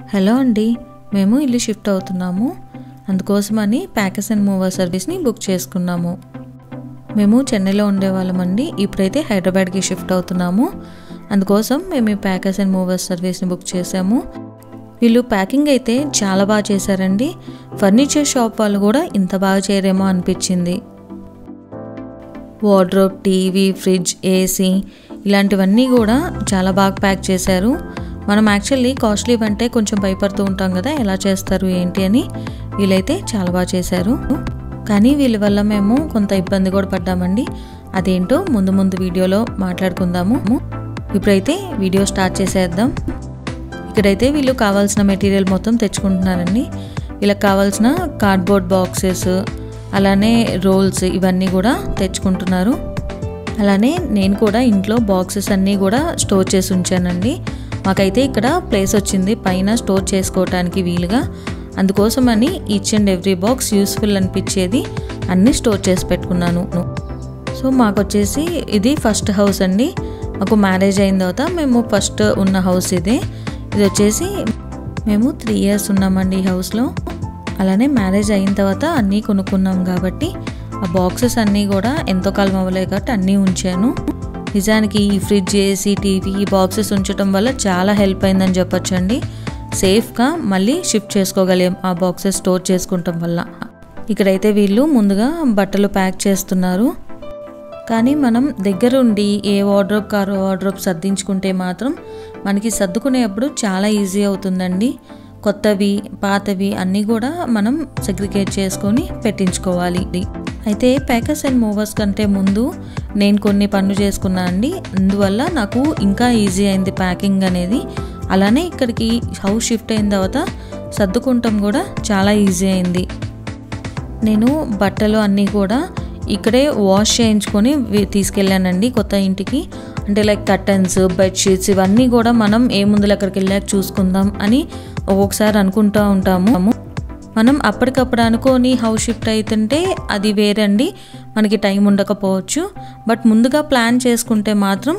hello అండి మేము ఇల్లు షిఫ్ట్ అవుతున్నాము అందుకోసమని ప్యాకేజ్ అండ్ మూవర్ సర్వీస్ని బుక్ చేసుకున్నాము మేము చెన్నైలో ఉండేవాళ్ళమండి ఇప్పుడైతే హైదరాబాద్కి షిఫ్ట్ అవుతున్నాము అందుకోసం మేము ఈ ప్యాకేజ్ అండ్ మూవర్ సర్వీస్ని బుక్ చేసాము వీళ్ళు ప్యాకింగ్ అయితే చాలా బాగా చేశారండి ఫర్నిచర్ షాప్ వాళ్ళు కూడా ఇంత బాగా చేయరేమో అనిపించింది వార్డ్రోబ్ టీవీ ఫ్రిడ్జ్ ఏసీ ఇలాంటివన్నీ కూడా చాలా బాగా ప్యాక్ చేశారు మనం యాక్చువల్లీ కాస్ట్లీ అంటే కొంచెం భయపడుతూ ఉంటాం కదా ఎలా చేస్తారు ఏంటి అని వీళ్ళైతే చాలా బాగా చేశారు కానీ వీళ్ళ వల్ల మేము కొంత ఇబ్బంది కూడా పడ్డామండి అదేంటో ముందు ముందు వీడియోలో మాట్లాడుకుందాము ఇప్పుడైతే వీడియో స్టార్ట్ చేసేద్దాం ఇక్కడైతే వీళ్ళు కావాల్సిన మెటీరియల్ మొత్తం తెచ్చుకుంటున్నారండి వీళ్ళకి కావాల్సిన కార్డ్బోర్డ్ బాక్సెస్ అలానే రోల్స్ ఇవన్నీ కూడా తెచ్చుకుంటున్నారు అలానే నేను కూడా ఇంట్లో బాక్సెస్ అన్నీ కూడా స్టోర్ చేసి ఉంచానండి మాకైతే ఇక్కడ ప్లేస్ వచ్చింది పైన స్టోర్ చేసుకోవటానికి వీలుగా అందుకోసమని each and every box useful అనిపించేది అన్నీ స్టోర్ చేసి పెట్టుకున్నాను సో మాకు వచ్చేసి ఇది ఫస్ట్ హౌస్ అండి మాకు మ్యారేజ్ అయిన తర్వాత మేము ఫస్ట్ ఉన్న హౌస్ ఇదే ఇది వచ్చేసి మేము త్రీ ఇయర్స్ ఉన్నామండి ఈ హౌస్లో అలానే మ్యారేజ్ అయిన తర్వాత అన్నీ కొనుక్కున్నాం కాబట్టి ఆ బాక్సెస్ అన్నీ కూడా ఎంతో కాలం అవ్వలేదు కాబట్టి అన్నీ ఉంచాను నిజానికి ఈ ఫ్రిడ్జ్ ఏసీ టీవీ ఈ బాక్సెస్ ఉంచడం వల్ల చాలా హెల్ప్ అయిందని చెప్పొచ్చండి సేఫ్గా మళ్ళీ షిఫ్ట్ చేసుకోగలిగాం ఆ బాక్సెస్ స్టోర్ చేసుకుంటాం వల్ల ఇక్కడైతే వీళ్ళు ముందుగా బట్టలు ప్యాక్ చేస్తున్నారు కానీ మనం దగ్గరుండి ఏ వార్డ్రోబ్ కారో వార్డ్రోబ్ సర్దించుకుంటే మాత్రం మనకి సర్దుకునేప్పుడు చాలా ఈజీ అవుతుందండి కొత్తవి పాతవి అన్నీ కూడా మనం సెగ్రిగేట్ చేసుకొని పెట్టించుకోవాలి అయితే ప్యాకర్స్ అండ్ మూవర్స్ కంటే ముందు నేను కొన్ని పనులు చేసుకున్నా అండి అందువల్ల నాకు ఇంకా ఈజీ అయింది ప్యాకింగ్ అనేది అలానే ఇక్కడికి హౌస్ షిఫ్ట్ అయిన తర్వాత సర్దుకుంటాం కూడా చాలా ఈజీ అయింది నేను బట్టలు అన్నీ కూడా ఇక్కడే వాష్ చేయించుకొని తీసుకెళ్ళానండి కొత్త ఇంటికి అంటే లైక్ కర్టన్స్ బెడ్షీట్స్ ఇవన్నీ కూడా మనం ఏ ముందులు అక్కడికి వెళ్ళాక చూసుకుందాం అని ఒక్కొక్కసారి అనుకుంటూ ఉంటాము మనం అప్పటికప్పుడు అనుకొని హౌస్ షిఫ్ట్ అవుతుంటే అది వేరండి మనకి టైం ఉండకపోవచ్చు బట్ ముందుగా ప్లాన్ చేసుకుంటే మాత్రం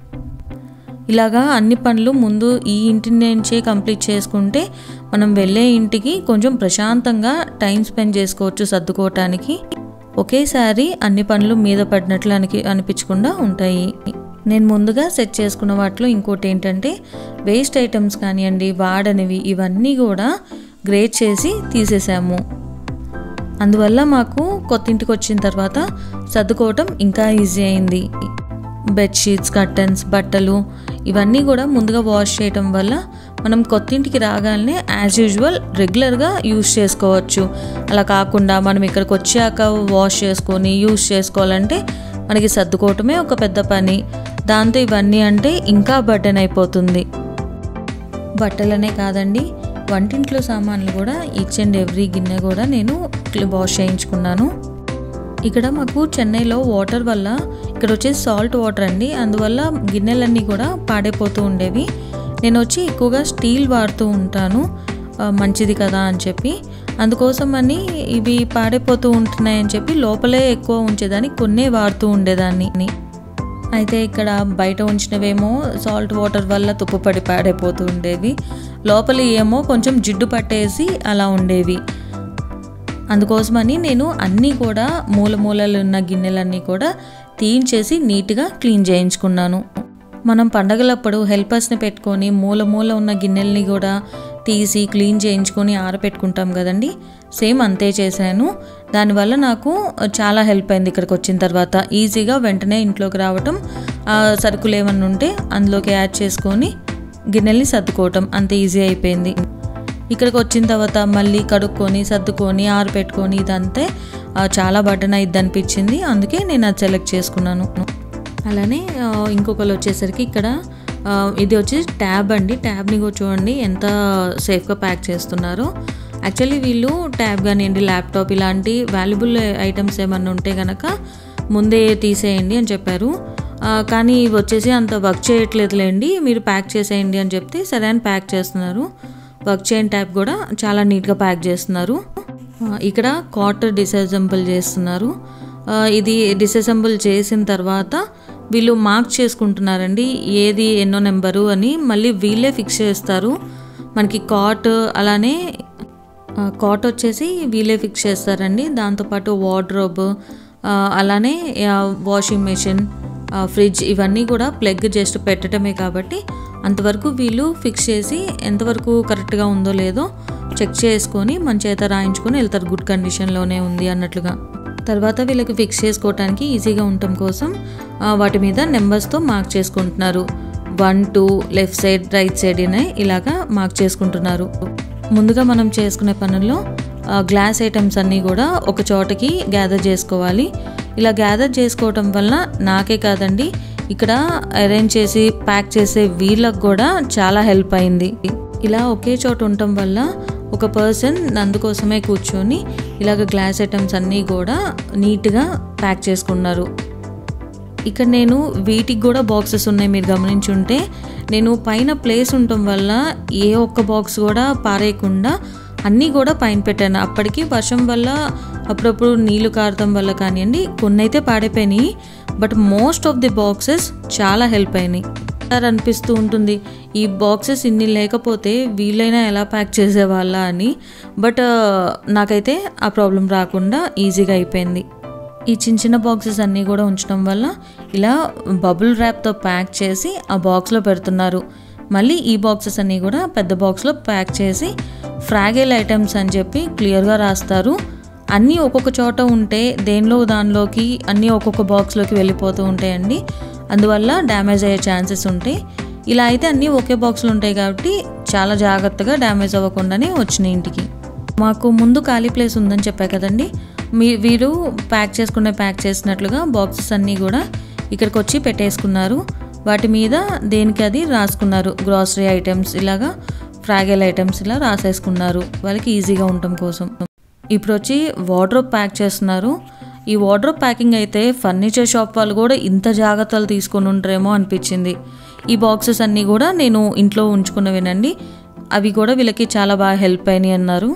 ఇలాగా అన్ని పనులు ముందు ఈ ఇంటి నుంచే కంప్లీట్ చేసుకుంటే మనం వెళ్ళే ఇంటికి కొంచెం ప్రశాంతంగా టైం స్పెండ్ చేసుకోవచ్చు సర్దుకోవటానికి ఒకేసారి అన్ని పనులు మీద పడినట్లు అనికి అనిపించకుండా ఉంటాయి నేను ముందుగా సెట్ చేసుకున్న వాటిలో ఇంకోటి ఏంటంటే వేస్ట్ ఐటమ్స్ కానివ్వండి వాడనివి ఇవన్నీ కూడా గ్రేట్ చేసి తీసేసాము అందువల్ల మాకు కొత్త ఇంటికి వచ్చిన తర్వాత సర్దుకోవటం ఇంకా ఈజీ అయింది బెడ్షీట్స్ కర్టన్స్ బట్టలు ఇవన్నీ కూడా ముందుగా వాష్ చేయటం వల్ల మనం కొత్త ఇంటికి రాగానే యాజ్ యూజువల్ రెగ్యులర్గా యూస్ చేసుకోవచ్చు అలా కాకుండా మనం ఇక్కడికి వచ్చాక వాష్ చేసుకొని యూస్ చేసుకోవాలంటే మనకి సర్దుకోవటమే ఒక పెద్ద పని దాంతో ఇవన్నీ అంటే ఇంకా బర్డెన్ అయిపోతుంది బట్టలనే కాదండి వంటింట్లో సామాన్లు కూడా ఈచ్ అండ్ ఎవ్రీ గిన్నె కూడా నేను వాష్ చేయించుకున్నాను ఇక్కడ మాకు చెన్నైలో వాటర్ వల్ల ఇక్కడ వచ్చేసి సాల్ట్ వాటర్ అండి అందువల్ల గిన్నెలన్నీ కూడా పాడైపోతూ ఉండేవి నేను వచ్చి ఎక్కువగా స్టీల్ వాడుతూ ఉంటాను మంచిది కదా అని చెప్పి అందుకోసం అని ఇవి పాడైపోతూ ఉంటున్నాయని చెప్పి లోపలే ఎక్కువ ఉంచేదాన్ని కొన్నే వాడుతూ ఉండేదాన్ని అయితే ఇక్కడ బయట ఉంచినవేమో సాల్ట్ వాటర్ వల్ల తుప్పుపడి పాడైపోతూ ఉండేవి లోపల ఏమో కొంచెం జిడ్డు పట్టేసి అలా ఉండేవి అందుకోసమని నేను అన్నీ కూడా మూల మూలలు ఉన్న గిన్నెలన్నీ కూడా తీయించేసి నీట్గా క్లీన్ చేయించుకున్నాను మనం పండగలప్పుడు హెల్పర్స్ని పెట్టుకొని మూల మూల ఉన్న గిన్నెల్ని కూడా తీసి క్లీన్ చేయించుకొని ఆరపెట్టుకుంటాం కదండి సేమ్ అంతే చేశాను దానివల్ల నాకు చాలా హెల్ప్ అయింది ఇక్కడికి వచ్చిన తర్వాత ఈజీగా వెంటనే ఇంట్లోకి రావటం సరుకులు ఏమన్నా ఉంటే అందులోకి యాడ్ చేసుకొని గిన్నెల్ని సర్దుకోవటం అంత ఈజీ అయిపోయింది ఇక్కడికి వచ్చిన తర్వాత మళ్ళీ కడుక్కొని సర్దుకొని ఆరపెట్టుకొని ఇదంతే చాలా బటన్ అయింది అనిపించింది అందుకే నేను అది సెలెక్ట్ చేసుకున్నాను అలానే ఇంకొకరు వచ్చేసరికి ఇక్కడ ఇది వచ్చి ట్యాబ్ అండి ట్యాబ్ని కూడా చూడండి ఎంత సేఫ్గా ప్యాక్ చేస్తున్నారో యాక్చువల్లీ వీళ్ళు ట్యాబ్ కానివ్వండి ల్యాప్టాప్ ఇలాంటి వాల్యుబుల్ ఐటమ్స్ ఏమన్నా ఉంటే కనుక ముందే తీసేయండి అని చెప్పారు కానీ ఇవి వచ్చేసి అంత వర్క్ చేయట్లేదులేండి మీరు ప్యాక్ చేసేయండి అని చెప్తే సరే అని ప్యాక్ చేస్తున్నారు వర్క్ చేయని ట్యాబ్ కూడా చాలా నీట్గా ప్యాక్ చేస్తున్నారు ఇక్కడ కాటర్ డిసెసెంబుల్ చేస్తున్నారు ఇది డిసెసెంబుల్ చేసిన తర్వాత వీళ్ళు మార్క్ చేసుకుంటున్నారండి ఏది ఎన్నో నెంబరు అని మళ్ళీ వీళ్ళే ఫిక్స్ చేస్తారు మనకి కాట్ అలానే ఆ, కాట్ వచ్చేసి వీళ్ళే ఫిక్స్ చేస్తారండి దాంతోపాటు వార్డ్రోబ్ అలానే ఆ, వాషింగ్ మెషిన్ ఆ, ఫ్రిడ్జ్ ఇవన్నీ కూడా ప్లగ్ జస్ట్ పెట్టడమే కాబట్టి అంతవరకు వీళ్ళు ఫిక్స్ చేసి ఎంతవరకు కరెక్ట్గా ఉందో లేదో చెక్ చేసుకొని మన చేత రాయించుకొని వెళ్తారు గుడ్ కండిషన్లోనే ఉంది అన్నట్లుగా తర్వాత వీళ్ళకి ఫిక్స్ చేసుకోవడానికి ఈజీగా ఉండటం కోసం ఆ, వాటి మీద నెంబర్స్తో మార్క్ చేసుకుంటున్నారు one two left side right side అనే ఇలాగా మార్క్ చేసుకుంటున్నారు ముందుగా మనం చేసుకునే పనుల్లో ఆ, గ్లాస్ ఐటమ్స్ అన్నీ కూడా ఒక చోటకి గ్యాదర్ చేసుకోవాలి ఇలా గ్యాదర్ చేసుకోవటం వల్ల నాకే కాదండి ఇక్కడ అరేంజ్ చేసి ప్యాక్ చేసే వీళ్ళకు కూడా చాలా హెల్ప్ అయింది ఇలా ఒకే చోట ఉండటం వల్ల ఒక పర్సన్ అందుకోసమే కూర్చొని ఇలాగ గ్లాస్ ఐటమ్స్ అన్నీ కూడా నీట్గా ప్యాక్ చేసుకున్నారు ఇక్కడ నేను వీటికి కూడా బాక్సెస్ ఉన్నాయి మీరు గమనించుంటే నేను పైన ప్లేస్ ఉండటం వల్ల ఏ ఒక్క బాక్స్ కూడా పారేయకుండా అన్నీ కూడా పైన పెట్టాను అప్పటికి వర్షం వల్ల అప్పుడప్పుడు నీళ్లు కారటం వల్ల కానివ్వండి కొన్ని అయితే పాడైపోయినాయి but most of the boxes చాలా హెల్ప్ అయినాయి సార్ అనిపిస్తూ ఉంటుంది ఈ బాక్సెస్ ఇన్ని లేకపోతే వీళ్ళైనా ఎలా ప్యాక్ చేసేవాళ్ళ అని బట్ నాకైతే ఆ ప్రాబ్లం రాకుండా ఈజీగా అయిపోయింది ఈ చిన్న చిన్న బాక్సెస్ అన్నీ కూడా ఉంచడం వల్ల ఇలా బబుల్ ర్యాప్తో ప్యాక్ చేసి ఆ బాక్స్లో పెడుతున్నారు మళ్ళీ ఈ బాక్సెస్ అన్నీ కూడా పెద్ద బాక్స్లో ప్యాక్ చేసి ఫ్రాగైల్ ఐటమ్స్ అని చెప్పి క్లియర్గా రాస్తారు అన్నీ ఒక్కొక్క చోట ఉంటే దేనిలో దానిలోకి అన్నీ ఒక్కొక్క బాక్స్లోకి వెళ్ళిపోతూ ఉంటాయండి అందువల్ల డ్యామేజ్ అయ్యే ఛాన్సెస్ ఉంటాయి ఇలా అయితే అన్నీ ఒకే బాక్స్లో ఉంటాయి కాబట్టి చాలా జాగ్రత్తగా డ్యామేజ్ అవ్వకుండానే వచ్చినాయి ఇంటికి మాకు ముందు ఖాళీ ప్లేస్ ఉందని చెప్పా కదండి మీ వీరు ప్యాక్ చేసుకునే ప్యాక్ చేసినట్లుగా బాక్సెస్ అన్నీ కూడా ఇక్కడికి వచ్చి పెట్టేసుకున్నారు వాటి మీద దేనికి అది రాసుకున్నారు గ్రాసరీ ఐటమ్స్ ఇలాగా ఫ్రాగెల్ ఐటమ్స్ ఇలా రాసేసుకున్నారు వాళ్ళకి ఈజీగా ఉండటం కోసం ఇప్పుడు వచ్చి వార్డ్రోబ్ ప్యాక్ చేస్తున్నారు ఈ వార్డ్రోబ్ ప్యాకింగ్ అయితే ఫర్నిచర్ షాప్ వాళ్ళు కూడా ఇంత జాగ్రత్తలు తీసుకొని ఉంటారేమో అనిపించింది ఈ బాక్సెస్ అన్నీ కూడా నేను ఇంట్లో ఉంచుకున్నవేనండి అవి కూడా వీళ్ళకి చాలా బాగా హెల్ప్ అయినాయి అన్నారు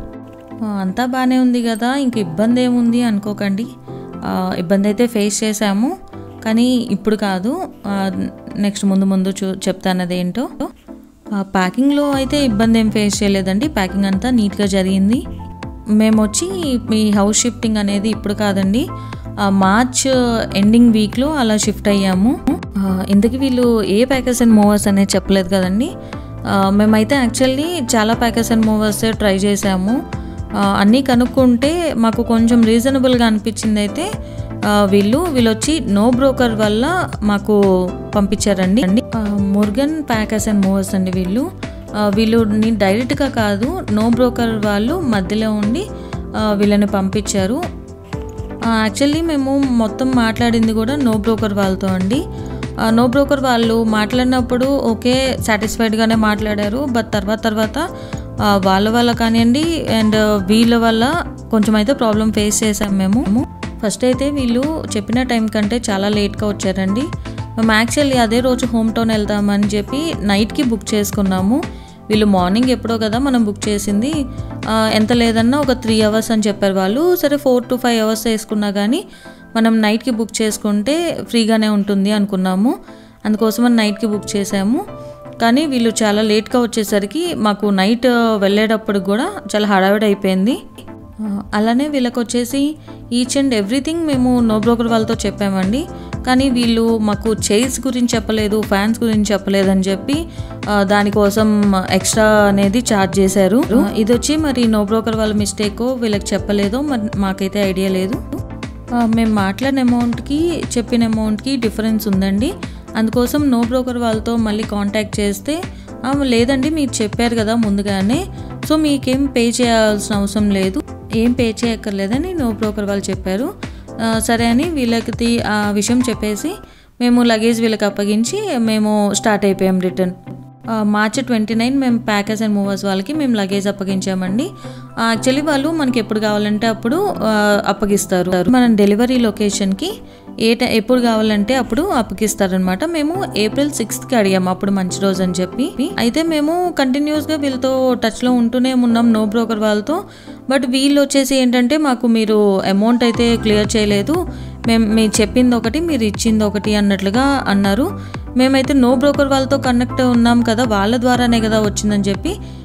ఆ, అంతా బాగానే ఉంది కదా ఇంక ఇబ్బంది ఏముంది అనుకోకండి ఆ, ఇబ్బంది అయితే ఫేస్ చేశాము కానీ ఇప్పుడు కాదు నెక్స్ట్ ముందు ముందు చూ చెప్తాను అదేంటో ఆ, ప్యాకింగ్లో అయితే ఇబ్బంది ఏం ఫేస్ చేయలేదండి ప్యాకింగ్ అంతా నీట్గా జరిగింది మేము వచ్చి మీ హౌస్ షిఫ్టింగ్ అనేది ఇప్పుడు కాదండి ఆ, మార్చ్ ఎండింగ్ వీక్లో అలా షిఫ్ట్ అయ్యాము ఆ, ఇంతకీ వీళ్ళు ఏ ప్యాకేజ్ అండ్ మూవర్స్ అనేది చెప్పలేదు కదండి ఆ, మేమైతే యాక్చువల్లీ చాలా ప్యాకేజ్ అండ్ మూవర్స్ ట్రై చేసాము ఆ, అన్నీ కనుక్కుంటే మాకు కొంచెం రీజనబుల్గా అనిపించింది అయితే ఆ, వీళ్ళు వీళ్ళు వచ్చి నో బ్రోకర్ వల్ల మాకు పంపించారండి ఆ, మురుగన్ ప్యాకర్స్ అండ్ మూవర్స్ అండి వీళ్ళు ఆ, వీళ్ళు ని- డైరెక్ట్గా కాదు నో బ్రోకర్ వాళ్ళు మధ్యలో ఉండి ఆ, వీళ్ళని పంపించారు యాక్చువల్లీ మేము మొత్తం మాట్లాడింది కూడా నో బ్రోకర్ వాళ్ళతో అండి ఆ, నో బ్రోకర్ వాళ్ళు మాట్లాడినప్పుడు ఓకే సాటిస్ఫైడ్గానే మాట్లాడారు బట్ తర్వాత తర్వాత ఆ, వాళ్ళ వల్ల కానివ్వండి అండ్ వీళ్ళ వల్ల కొంచెం అయితే ప్రాబ్లం ఫేస్ చేసాం మేము ఫస్ట్ అయితే వీళ్ళు చెప్పిన టైం కంటే చాలా లేట్గా వచ్చారండి మేము యాక్చువల్లీ అదే రోజు హోమ్ టౌన్ వెళ్తామని చెప్పి నైట్కి బుక్ చేసుకున్నాము వీళ్ళు మార్నింగ్ ఎప్పుడో కదా మనం బుక్ చేసింది ఆ, ఎంత లేదన్నా ఒక త్రీ అవర్స్ అని చెప్పారు వాళ్ళు సరే ఫోర్ టు ఫైవ్ అవర్స్ వేసుకున్నా కానీ మనం నైట్కి బుక్ చేసుకుంటే ఫ్రీగానే ఉంటుంది అనుకున్నాము అందుకోసం అని నైట్కి బుక్ చేసాము కానీ వీళ్ళు చాలా లేట్గా వచ్చేసరికి మాకు నైట్ వెళ్ళేటప్పుడు కూడా చాలా హడావిడి అయిపోయింది ఆ, అలానే వీళ్ళకి వచ్చేసి ఈచ్ అండ్ ఎవ్రీథింగ్ మేము నో బ్రోకర్ వాళ్ళతో చెప్పామండి కానీ వీళ్ళు మాకు చైర్స్ గురించి చెప్పలేదు ఫ్యాన్స్ గురించి చెప్పలేదు అని చెప్పి ఆ, దానికోసం ఎక్స్ట్రా అనేది ఛార్జ్ చేశారు ఆ, ఇది వచ్చి మరి నో బ్రోకర్ వాళ్ళ మిస్టేక్ వీళ్ళకి చెప్పలేదో మరి మాకైతే ఐడియా లేదు ఆ, మేము మాట్లాడిన అమౌంట్కి చెప్పిన అమౌంట్కి డిఫరెన్స్ ఉందండి అందుకోసం నో బ్రోకర్ వాళ్ళతో మళ్ళీ కాంటాక్ట్ చేస్తే "ఆ, లేదండి మీరు చెప్పారు కదా ముందుగానే సో మీకేం పే చేయాల్సిన అవసరం లేదు ఏం పే చేయక్కర్లేదని నో బ్రోకర్ వాళ్ళు చెప్పారు ఆ, సరే అని వీళ్ళకి ఆ విషయం చెప్పేసి మేము లగేజ్ వీళ్ళకి అప్పగించి మేము స్టార్ట్ అయిపోయాం రిటర్న్ ఆ, మార్చ్ ట్వంటీ నైన్ మేము ప్యాకేజ్ అండ్ మూవర్స్ వాళ్ళకి మేము లగేజ్ అప్పగించామండి యాక్చువల్లీ వాళ్ళు మనకి ఎప్పుడు కావాలంటే అప్పుడు ఆ, అప్పగిస్తారు మనం డెలివరీ లొకేషన్కి ఏ టై ఎప్పుడు కావాలంటే అప్పుడు అప్పగిస్తారనమాట మేము ఏప్రిల్ సిక్స్త్కి అడిగాము అప్పుడు మంచి రోజు అని చెప్పి అయితే మేము కంటిన్యూస్గా వీళ్ళతో టచ్లో ఉంటూనే ఉన్నాం నో బ్రోకర్ వాళ్ళతో బట్ వీళ్ళు వచ్చేసి ఏంటంటే మాకు మీరు అమౌంట్ అయితే క్లియర్ చేయలేదు మేము మీరు చెప్పింది ఒకటి మీరు ఇచ్చింది ఒకటి అన్నట్లుగా అన్నారు మేమైతే నో బ్రోకర్ వాళ్ళతో కనెక్ట్ ఉన్నాం కదా వాళ్ళ ద్వారానే కదా వచ్చిందని చెప్పి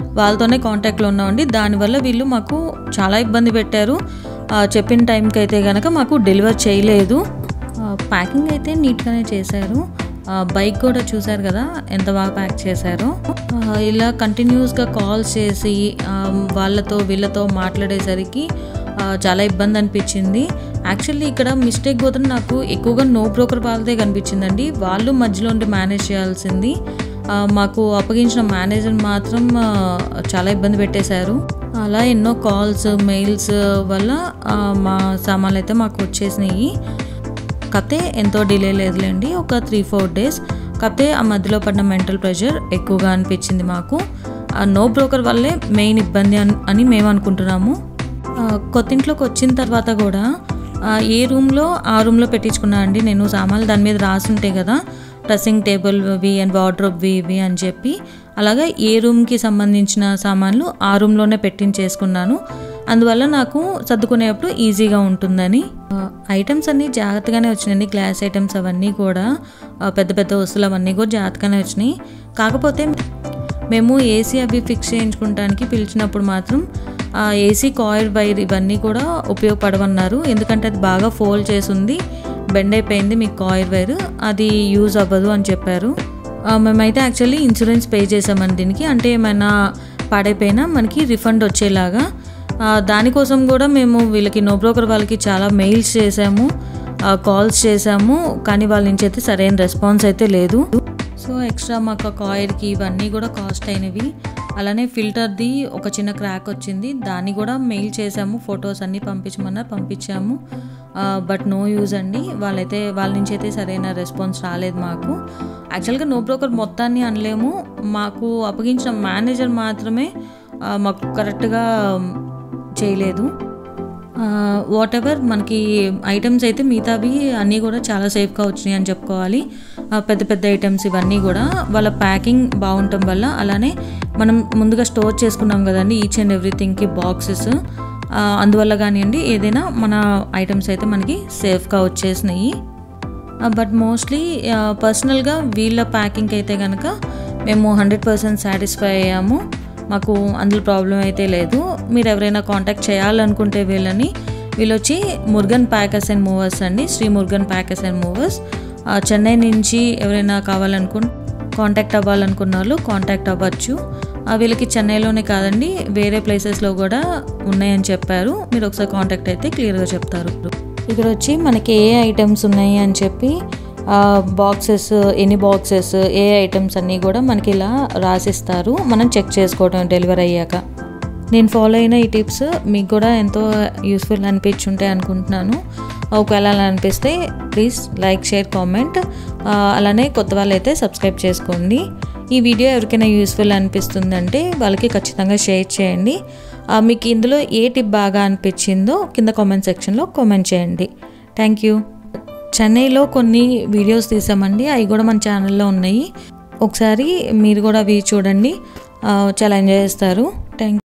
వాళ్ళతోనే కాంటాక్ట్లో ఉన్నామండి దానివల్ల వీళ్ళు మాకు చాలా ఇబ్బంది పెట్టారు ఆ, చెప్పిన టైంకి అయితే కనుక మాకు డెలివర్ చేయలేదు ప్యాకింగ్ అయితే నీట్గానే చేశారు ఆ, బైక్ కూడా చూశారు కదా ఎంత బాగా ప్యాక్ చేశారో ఆ, ఇలా కంటిన్యూస్గా కాల్స్ చేసి ఆ, వాళ్ళతో వీళ్ళతో మాట్లాడేసరికి ఆ, చాలా ఇబ్బంది అనిపించింది యాక్చువల్లీ ఇక్కడ మిస్టేక్ పోతే నాకు ఎక్కువగా నో బ్రోకర్ వాళ్ళదే కనిపించిందండి వాళ్ళు మధ్యలో ఉండి మేనేజ్ చేయాల్సింది ఆ, మాకు అప్పగించిన మేనేజర్ మాత్రం ఆ, చాలా ఇబ్బంది పెట్టేశారు అలా ఎన్నో కాల్స్ మెయిల్స్ వల్ల ఆ, మా సామాన్లు అయితే మాకు వచ్చేసినాయి కాకపోతే ఎంతో డిలే లేదులేండి ఒక త్రీ ఫోర్ డేస్ కాకపోతే ఆ మధ్యలో పడిన మెంటల్ ప్రెషర్ ఎక్కువగా అనిపించింది మాకు ఆ నో బ్రోకర్ వల్లే మెయిన్ ఇబ్బంది అన్- అని మేము అనుకుంటున్నాము ఆ, కొత్త ఇంట్లోకి వచ్చిన తర్వాత కూడా ఆ, ఏ రూమ్లో ఆ రూమ్లో పెట్టించుకున్నా అండి నేను సామాన్లు దాని మీద రాసి ఉంటాయి కదా డ్రెస్సింగ్ టేబుల్ వి అండ్ వార్డ్రోబ్ ఇవి అని చెప్పి అలాగే ఏ రూమ్కి సంబంధించిన సామాన్లు ఆ రూమ్లోనే పెట్టించేసుకున్నాను అందువల్ల నాకు సర్దుకునేటప్పుడు ఈజీగా ఉంటుందని ఐటమ్స్ అన్నీ జాగ్రత్తగానే వచ్చినాయండి గ్లాస్ ఐటమ్స్ అవన్నీ కూడా ఆ, పెద్ద పెద్ద వస్తువులు అవన్నీ కూడా జాగ్రత్తగానే వచ్చినాయి కాకపోతే మేము ఏసీ అవి ఫిక్స్ చేయించుకోవడానికి పిలిచినప్పుడు మాత్రం ఆ ఏసీ కాయిల్ వైర్ ఇవన్నీ కూడా ఉపయోగపడవన్నారు ఎందుకంటే అది బాగా ఫోల్డ్ చేసి ఉంది బెండ్ అయిపోయింది మీకు కాయిల్ వైర్ అది యూజ్ అవ్వదు అని చెప్పారు ఆ, మేమైతే యాక్చువల్లీ ఇన్సూరెన్స్ పే చేసామండి దీనికి అంటే ఏమైనా పాడైపోయినా మనకి రిఫండ్ వచ్చేలాగా ఆ, దానికోసం కూడా మేము వీళ్ళకి నో బ్రోకర్ వాళ్ళకి చాలా మెయిల్స్ చేసాము ఆ, కాల్స్ చేసాము కానీ వాళ్ళ నుంచి అయితే సరైన రెస్పాన్స్ అయితే లేదు సో ఎక్స్ట్రా మాకు కాయిర్కి ఇవన్నీ కూడా కాస్ట్ అయినవి అలానే ఫిల్టర్ది ఒక చిన్న క్రాక్ వచ్చింది దాన్ని కూడా మెయిల్ చేసాము ఫొటోస్ అన్నీ పంపించమన్నారు పంపించాము బట్ నో యూజ్ అండి వాళ్ళైతే వాళ్ళ నుంచి అయితే సరైన రెస్పాన్స్ రాలేదు మాకు యాక్చువల్గా నో బ్రోకర్ మొత్తాన్ని అనలేము మాకు అప్పగించిన మేనేజర్ మాత్రమే ఆ, మాకు కరెక్ట్గా చేయలేదు వాట్ ఎవర్ మనకి ఐటమ్స్ అయితే మిగతావి అన్నీ కూడా చాలా సేఫ్గా వచ్చినాయి అని చెప్పుకోవాలి ఆ, పెద్ద పెద్ద ఐటమ్స్ ఇవన్నీ కూడా వాళ్ళ ప్యాకింగ్ బాగుండటం వల్ల అలానే మనం ముందుగా స్టోర్ చేసుకున్నాం కదండి ఈచ్ అండ్ ఎవ్రీథింగ్కి బాక్సెస్ అందువల్ల కానివ్వండి ఏదైనా మన ఐటమ్స్ అయితే మనకి సేఫ్గా వచ్చేసినాయి బట్ మోస్ట్లీ పర్సనల్గా వీళ్ళ ప్యాకింగ్ అయితే కనుక మేము హండ్రెడ్ పర్సెంట్ సాటిస్ఫై అయ్యాము మాకు అందులో ప్రాబ్లం అయితే లేదు మీరు ఎవరైనా కాంటాక్ట్ చేయాలనుకుంటే వీళ్ళని వీళ్ళు వచ్చి మురుగన్ ప్యాకర్స్ అండ్ మూవర్స్ అండి Shri Murugan packers and movers Chennai నుంచి ఎవరైనా కావాలనుకు కాంటాక్ట్ అవ్వాలనుకున్న వాళ్ళు కాంటాక్ట్ అవ్వచ్చు ఆ, వీళ్ళకి చెన్నైలోనే కాదండి వేరే ప్లేసెస్లో కూడా ఉన్నాయని చెప్పారు మీరు ఒకసారి కాంటాక్ట్ అయితే క్లియర్గా చెప్తారు ఇక్కడ వచ్చి మనకి ఏ ఐటమ్స్ ఉన్నాయి అని చెప్పి బాక్సెస్ ఎన్ని బాక్సెస్ ఏ ఐటమ్స్ అన్నీ కూడా మనకి ఇలా రాసిస్తారు మనం చెక్ చేసుకోవడం డెలివరీ అయ్యాక నేను ఫాలో అయిన ఈ టిప్స్ మీకు కూడా ఎంతో యూస్ఫుల్ అనిపించుంటాయి అనుకుంటున్నాను ఒకవేళ అలా అనిపిస్తే ప్లీజ్ లైక్ షేర్ కామెంట్ అలానే కొత్త వాళ్ళైతే సబ్స్క్రైబ్ చేసుకోండి ఈ వీడియో ఎవరికైనా యూస్ఫుల్ అనిపిస్తుందంటే వాళ్ళకి ఖచ్చితంగా షేర్ చేయండి ఆ, మీకు ఇందులో ఏ టిప్ బాగా అనిపించిందో కింద కామెంట్ సెక్షన్లో కామెంట్ చేయండి థ్యాంక్ యూ చెన్నైలో కొన్ని వీడియోస్ తీసామండి అవి కూడా మన ఛానల్లో ఉన్నాయి ఒకసారి మీరు కూడా అవి చూడండి ఆ, చాలా ఎంజాయ్ చేస్తారు థ్యాంక్